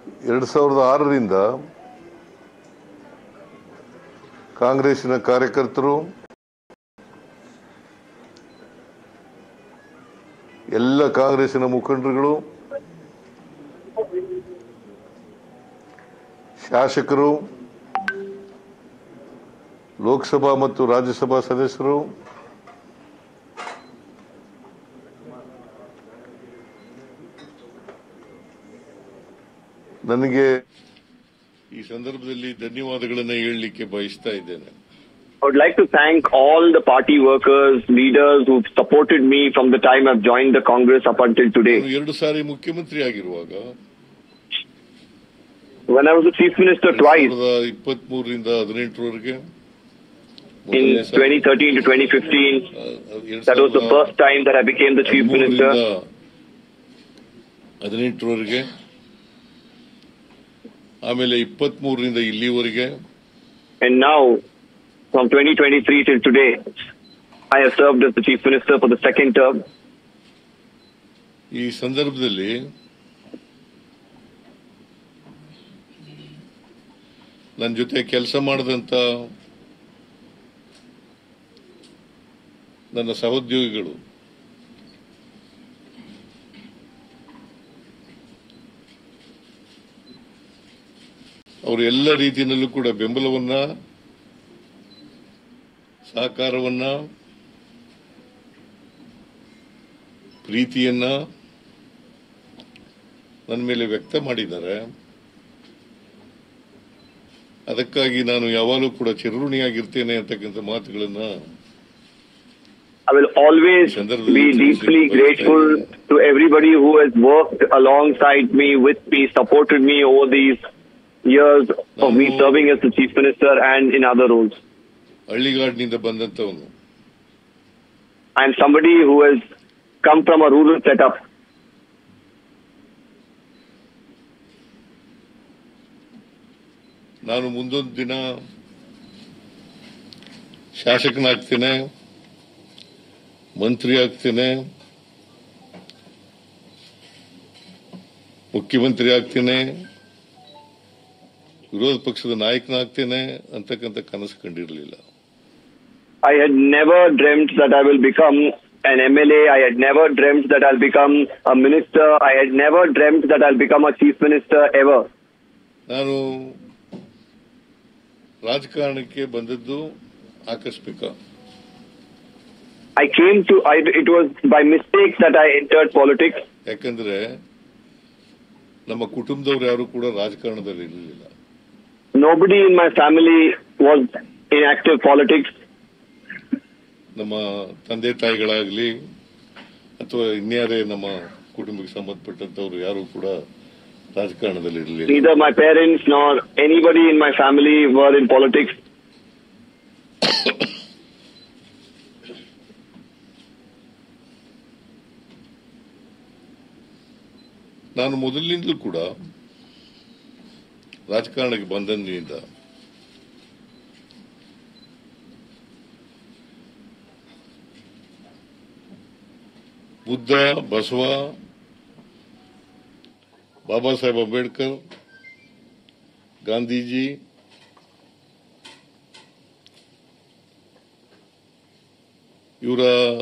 ಎರಡು ಸಾವಿರದ ಆರರಿಂದ ಕಾಂಗ್ರೆಸ್ಸಿನ ಕಾರ್ಯಕರ್ತರು ಎಲ್ಲ ಕಾಂಗ್ರೆಸ್ಸಿನ ಮುಖಂಡರುಗಳು ಶಾಸಕರು ಲೋಕಸಭಾ ಮತ್ತು ರಾಜ್ಯಸಭಾ ಸದಸ್ಯರು ನನಗೆ ಈ ಸಂದರ್ಭದಲ್ಲಿ ಧನ್ಯವಾದಗಳನ್ನು ಹೇಳಲಿಕ್ಕೆ ಬಯಸ್ತಾ ಇದ್ದೇನೆ I would like to thank all the party workers, leaders who've supported me from the time I've joined the Congress up until today. ನಾನು ಎರಡು ಸಾರಿ ಮುಖ್ಯಮಂತ್ರಿ ಆಗಿರುವಾಗ When I was the Chief Minister twice, ಇಪ್ಪತ್ತ್ ಮೂರರಿಂದ ಹದಿನೆಂಟರವರೆಗೆ in 2013 to 2015, that was the first time that I became the Chief Minister. ಹದಿನೆಂಟರವರೆಗೆ ಆಮೇಲೆ ಇಪ್ಪತ್ತ್ ಮೂರರಿಂದ ಇಲ್ಲಿವರೆಗೆ And now, from 2023 till today, I have served as the Chief Minister for the second term. ಈ ಸಂದರ್ಭದಲ್ಲಿ ನನ್ನ ಜೊತೆ ಕೆಲಸ ಮಾಡಿದಂತ ನನ್ನ ಸಹೋದ್ಯೋಗಿಗಳು ಅವರು ಎಲ್ಲ ರೀತಿಯಲ್ಲೂ ಕೂಡ ಬೆಂಬಲವನ್ನ ಸಹಕಾರವನ್ನ ಪ್ರೀತಿಯನ್ನ ನನ್ನ ಮೇಲೆ ವ್ಯಕ್ತ ಮಾಡಿದ್ದಾರೆ ಅದಕ್ಕಾಗಿ ನಾನು ಯಾವಾಗಲೂ ಕೂಡ ಚಿರಋಣಿಯಾಗಿರ್ತೇನೆ ಅಂತಕ್ಕಂಥ ಮಾತುಗಳನ್ನ I will always be deeply grateful to everybody who has worked alongside me, with me, supported me over these years of me serving as the Chief Minister and in other roles. ಹಳ್ಳಿಗಾಡಿನಿಂದ ಬಂದಂತವನು I am somebody who has come from a rural setup. ನಾನು ಮುಂದೊಂದು ದಿನ ಶಾಸಕನಾಗ್ತೇನೆ ಮಂತ್ರಿ ಆಗ್ತೇನೆ ಮುಖ್ಯಮಂತ್ರಿ ಆಗ್ತೇನೆ ವಿರೋಧ ಪಕ್ಷದ ನಾಯಕನಾಗ್ತೇನೆ ಅಂತಕ್ಕಂಥ ಕನಸು ಕಂಡಿರಲಿಲ್ಲ I had never dreamt that I will become an MLA. I had never dreamt that I'll become a minister. I had never dreamt that I'll become a chief minister ever. ನಾನು ರಾಜಕಾರಣಕ್ಕೆ ಬಂದದ್ದು ಆಕಸ್ಮಿಕ I came to, I, it was by mistake that I entered politics. ಯಾಕಂದ್ರೆ ನಮ್ಮ ಕುಟುಂಬದವ್ರು ಯಾರು ಕೂಡ ರಾಜಕಾರಣದಲ್ಲಿ ಇರಲಿಲ್ಲ Nobody in my family was in active politics. ನಮ್ಮ ತಂದೆ ತಾಯಿಗಳಾಗ್ಲಿ ಅಥವಾ ಇನ್ಯಾರೇ ನಮ್ಮ ಕುಟುಂಬಕ್ಕೆ ಸಂಬಂಧಪಟ್ಟಂತವ್ರು ಯಾರು ಕೂಡ ರಾಜಕಾರಣದಲ್ಲಿ ಇರಲಿಲ್ಲ Neither my parents nor anybody in my family were in politics. ನಾನು ಮೊದಲಿನಿಂದಲೂ ಕೂಡ ರಾಜಕಾರಣಕ್ಕೆ ಬಂದಂದಿನಿಂದ ಬುದ್ಧ ಬಸವ ಬಾಬಾ ಸಾಹೇಬ್ ಅಂಬೇಡ್ಕರ್ ಗಾಂಧೀಜಿ ಇವರ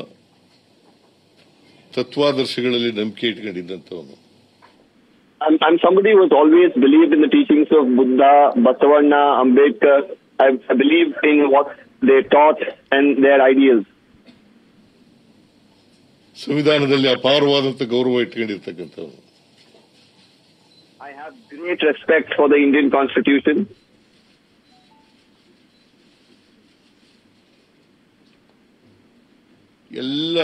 ತತ್ವಾದರ್ಶಗಳಲ್ಲಿ ನಂಬಿಕೆ ಇಟ್ಕೊಂಡಿದ್ದಂಥವನು I'm, I'm somebody who has always believed in the teachings of Buddha, Basavanna, Ambedkar. I, I believe in what they taught and their ideals. ಸಂವಿಧಾನದಲ್ಲಿ ಅಪಾರವಾದಂಥ ಗೌರವ ಇಟ್ಕೊಂಡಿರ್ತಕ್ಕಂಥವನು I have great respect for the Indian Constitution. ಎಲ್ಲ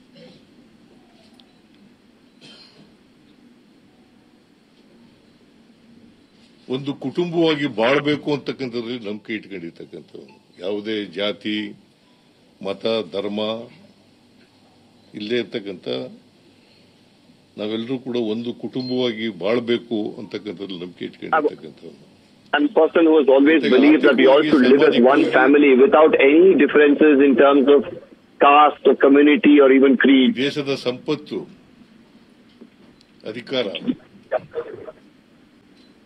ಒಂದು ಕುಟುಂಬವಾಗಿ ಬಾಳ್ಬೇಕು ಅಂತಕ್ಕಂಥದ್ರಲ್ಲಿ ನಂಬಿಕೆ ಇಟ್ಕೊಂಡಿರ್ತಕ್ಕಂಥವ್ನು ಯಾವುದೇ ಜಾತಿ ಮತ ಧರ್ಮ ಇಲ್ಲೇ ಇರ್ತಕ್ಕಂಥ ನಾವೆಲ್ಲರೂ ಕೂಡ ಒಂದು ಕುಟುಂಬವಾಗಿ ಬಾಳ್ಬೇಕು ಅಂತಕ್ಕಂಥದ್ದು ನಂಬಿಕೆ ಇಟ್ಕೊಂಡಿರ್ತಕ್ಕಂಥವ್ನು I'm a person who has always believed that we all should live as one family without any differences in terms of caste or community or even creed. ದೇಶದ ಸಂಪತ್ತು ಅಧಿಕಾರ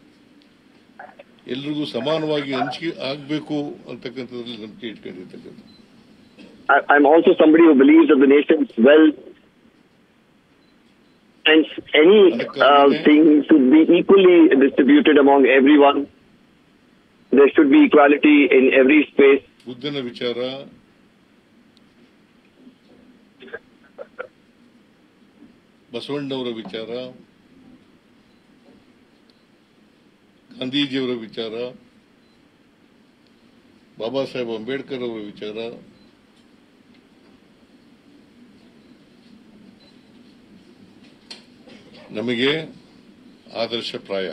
ಎಲ್ರಿಗೂ ಸಮಾನವಾಗಿ ಹಂಚಿಕೆ ಆಗಬೇಕು ಅಂತಕ್ಕಂಥದ್ರಲ್ಲಿ ನಂಬಿಕೆ ಇಟ್ಕೊಂಡಿರ್ತಕ್ಕಂಥ I, I'm also somebody who believes that the nation's wealth and any uh, thing should be equally distributed among everyone. There should be equality in every space. ಬುದ್ಧನ ವಿಚಾರ ಬಸವಣ್ಣವರ ವಿಚಾರ ಗಾಂಧೀಜಿಯವರ ವಿಚಾರ ಬಾಬಾ ಸಾಹೇಬ್ ಅಂಬೇಡ್ಕರ್ ಅವರ ವಿಚಾರ ನಮಗೆ ಆದರ್ಶಪ್ರಾಯ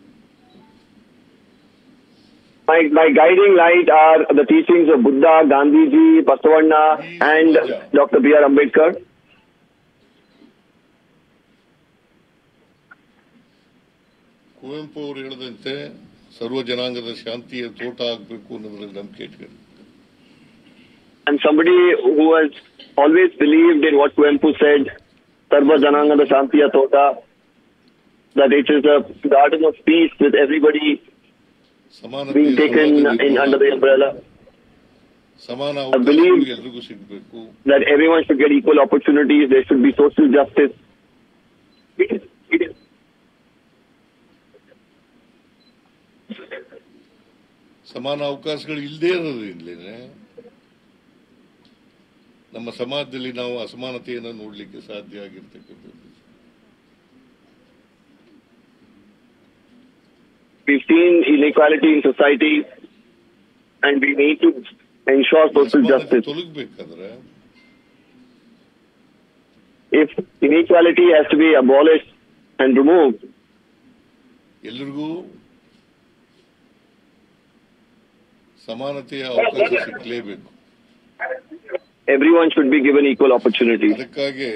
My, my guiding light are the teachings of Buddha, Gandhiji, Basavanna, and Dr. B.R. Ambedkar. Kuvempu ಅವರು ಹೇಳಿದಂತೆ ಸರ್ವ ಜನಾಂಗದ ಶಾಂತಿಯ ತೋಟ ಆಗಬೇಕು ಅನ್ನೋದ್ರಲ್ಲಿ ನಂಬಿಕೆ ಇಟ್ಕೊಂಡು I'm somebody who has always believed in what Kuempu said, Sarva Janangada Shantiya Tota, that it is a garden of peace with everybody ಸಮಾನತೆ being taken in under the umbrella, ಸಮಾನ I believe- ಅವಕಾಶಗಳು ಎಲ್ರಿಗೂ ಸಿಗಬೇಕು that everyone should get equal opportunities, there should be social justice. It is, it is. ಸಮಾನ ಅವಕಾಶಗಳು ಇಲ್ಲದೇ ಇರೋದ್ರಿಂದಲೇ ನಮ್ಮ ಸಮಾಜದಲ್ಲಿ ನಾವು ಅಸಮಾನತೆಯನ್ನು ನೋಡಲಿಕ್ಕೆ ಸಾಧ್ಯ ಆಗಿರ್ತಕ್ಕಂಥದ್ದು We've seen inequality in society and we need to ensure social ಅಸಮಾನತೆ justice. ತೊಲಗಬೇಕಾದ್ರೆ If inequality has to be abolished and removed, ಎಲ್ರಿಗೂ ಸಮಾನತೆಯ ಅವಕಾಶ ಸಿಕ್ಕಲೇಬೇಕು everyone should be given equal opportunities. ಅದಕ್ಕಾಗಿ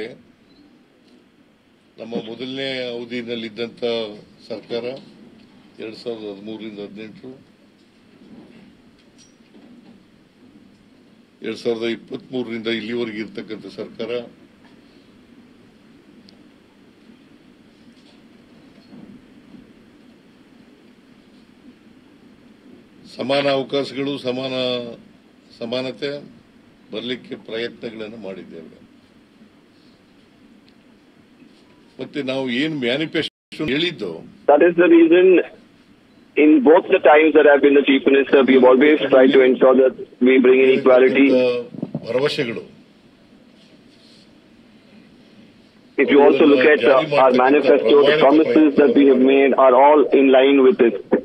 ನಮ್ಮ ಮೊದಲನೇ ಅವಧಿನಲ್ಲಿದ್ದಂಥ ಸರ್ಕಾರ ಎರಡ್ ಸಾವಿರದ ಹದಿಮೂರರಿಂದ ಹದಿನೆಂಟು ಎರಡ್ ಸಾವಿರದ ಇಪ್ಪತ್ಮೂರರಿಂದ ಇಲ್ಲಿವರೆಗೆ ಇರ್ತಕ್ಕಂಥ ಸರ್ಕಾರ ಸಮಾನ ಅವಕಾಶಗಳು ಸಮಾನ ಸಮಾನತೆ ಬರಲಿಕ್ಕೆ ಪ್ರಯತ್ನಗಳನ್ನು ಮಾಡಿದ್ದೇವೆ ಮತ್ತೆ ನಾವು ಏನು ಮ್ಯಾನಿಫೆಸ್ಟೋ ಹೇಳಿದ್ದೋ That is the reason in both the times that I've been the chief minister, we've always tried to ensure that we bring in equality. ಭರವಸೆಗಳು If you also look at uh, our manifesto, the promises that we have made are all in line with it.